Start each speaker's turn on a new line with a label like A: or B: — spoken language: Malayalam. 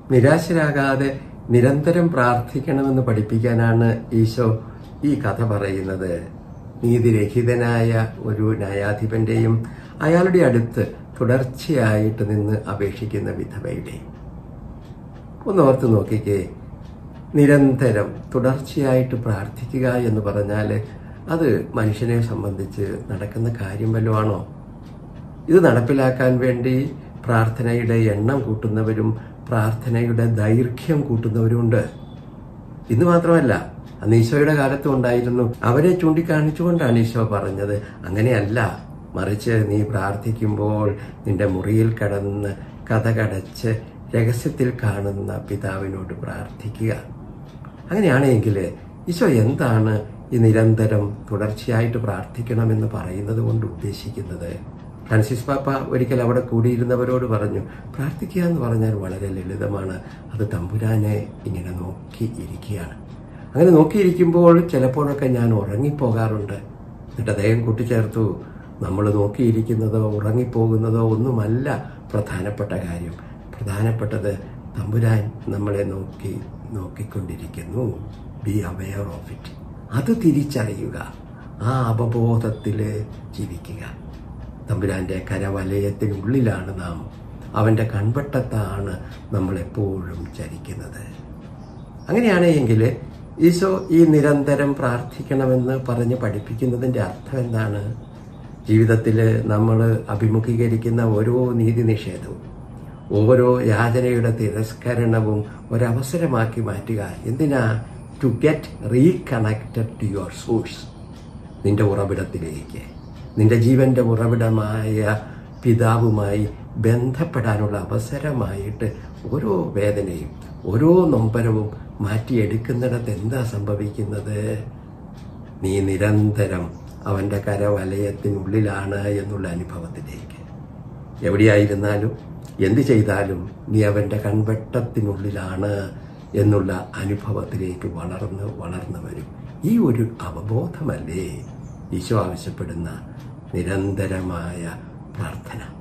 A: നിരാശരാകാതെ നിരന്തരം പ്രാർത്ഥിക്കണമെന്ന് പഠിപ്പിക്കാനാണ് ഈശോ ഈ കഥ പറയുന്നത് നീതിരഹിതനായ ഒരു ന്യായാധിപന്റെയും അയാളുടെ അടുത്ത് തുടർച്ചയായിട്ട് നിന്ന് അപേക്ഷിക്കുന്ന വിധവയുടെയും ഒന്ന് ഓർത്ത് നോക്കിക്കേ നിരന്തരം തുടർച്ചയായിട്ട് പ്രാർത്ഥിക്കുക എന്ന് പറഞ്ഞാൽ അത് മനുഷ്യനെ സംബന്ധിച്ച് നടക്കുന്ന കാര്യം വല്ലതുമാണോ ഇത് നടപ്പിലാക്കാൻ വേണ്ടി പ്രാർത്ഥനയുടെ എണ്ണം കൂട്ടുന്നവരും പ്രാർത്ഥനയുടെ ദൈർഘ്യം കൂട്ടുന്നവരുമുണ്ട് ഇന്ന് മാത്രമല്ല അന്ന് ഈശോയുടെ കാലത്തും ഉണ്ടായിരുന്നു അവരെ ചൂണ്ടിക്കാണിച്ചുകൊണ്ടാണ് ഈശോ പറഞ്ഞത് അങ്ങനെയല്ല മറിച്ച് നീ പ്രാർത്ഥിക്കുമ്പോൾ നിന്റെ മുറിയിൽ കടന്ന് കഥകടച്ച് രഹസ്യത്തിൽ കാണുന്ന പിതാവിനോട് പ്രാർത്ഥിക്കുക അങ്ങനെയാണെങ്കിൽ ഈശോ എന്താണ് ഈ നിരന്തരം തുടർച്ചയായിട്ട് പ്രാർത്ഥിക്കണമെന്ന് പറയുന്നത് കൊണ്ട് ഉദ്ദേശിക്കുന്നത് ഫ്രാൻസിസ് പാപ്പ ഒരിക്കൽ അവിടെ കൂടിയിരുന്നവരോട് പറഞ്ഞു പ്രാർത്ഥിക്കുക എന്ന് പറഞ്ഞാൽ വളരെ ലളിതമാണ് അത് തമ്പുരാനെ ഇങ്ങനെ നോക്കി ഇരിക്കുകയാണ് അങ്ങനെ നോക്കിയിരിക്കുമ്പോൾ ചിലപ്പോഴൊക്കെ ഞാൻ ഉറങ്ങിപ്പോകാറുണ്ട് എന്നിട്ട് അദ്ദേഹം കൂട്ടിച്ചേർത്തു നമ്മൾ നോക്കിയിരിക്കുന്നതോ ഉറങ്ങിപ്പോകുന്നതോ ഒന്നുമല്ല പ്രധാനപ്പെട്ട കാര്യം പ്രധാനപ്പെട്ടത് തമ്പുരാൻ നമ്മളെ നോക്കി നോക്കിക്കൊണ്ടിരിക്കുന്നു ബി അവെയർ ഓഫ് ഇറ്റ് അത് തിരിച്ചറിയുക ആ അവബോധത്തിൽ ജീവിക്കുക തമ്പുരാന്റെ കരവലയത്തിനുള്ളിലാണ് നാം അവന്റെ കൺവട്ടത്താണ് നമ്മൾ എപ്പോഴും ചരിക്കുന്നത് അങ്ങനെയാണെങ്കിൽ ഈശോ ഈ നിരന്തരം പ്രാർത്ഥിക്കണമെന്ന് പറഞ്ഞ് പഠിപ്പിക്കുന്നതിന്റെ അർത്ഥം എന്താണ് ജീവിതത്തിൽ നമ്മൾ അഭിമുഖീകരിക്കുന്ന ഓരോ നീതി നിഷേധവും ഓരോ യാചനയുടെ തിരസ്കരണവും ഒരവസരമാക്കി മാറ്റുക എന്തിനാ to get reconnected to your source നിന്റെ ഉറവിടത്തിലേക്ക് നിന്റെ ജീവന്റെ ഉറവിടമായ പിതാവുമായി ബന്ധപ്പെടാനുള്ള അവസരമായിട്ട് ഓരോ വേദനയും ഓരോ നൊമ്പരവും മാറ്റിയെടുക്കുന്നിടത്ത് എന്താ സംഭവിക്കുന്നത് നീ നിരന്തരം അവന്റെ കരവലയത്തിനുള്ളിലാണ് എന്നുള്ള അനുഭവത്തിലേക്ക് എവിടെയായിരുന്നാലും എന്ത് ചെയ്താലും നീ അവന്റെ കൺവെട്ടത്തിനുള്ളിലാണ് എന്നുള്ള അനുഭവത്തിലേക്ക് വളർന്ന് വളർന്നു വരും ഈ ഒരു അവബോധമല്ലേ ഈശോ ആവശ്യപ്പെടുന്ന നിരന്തരമായ പ്രാർത്ഥന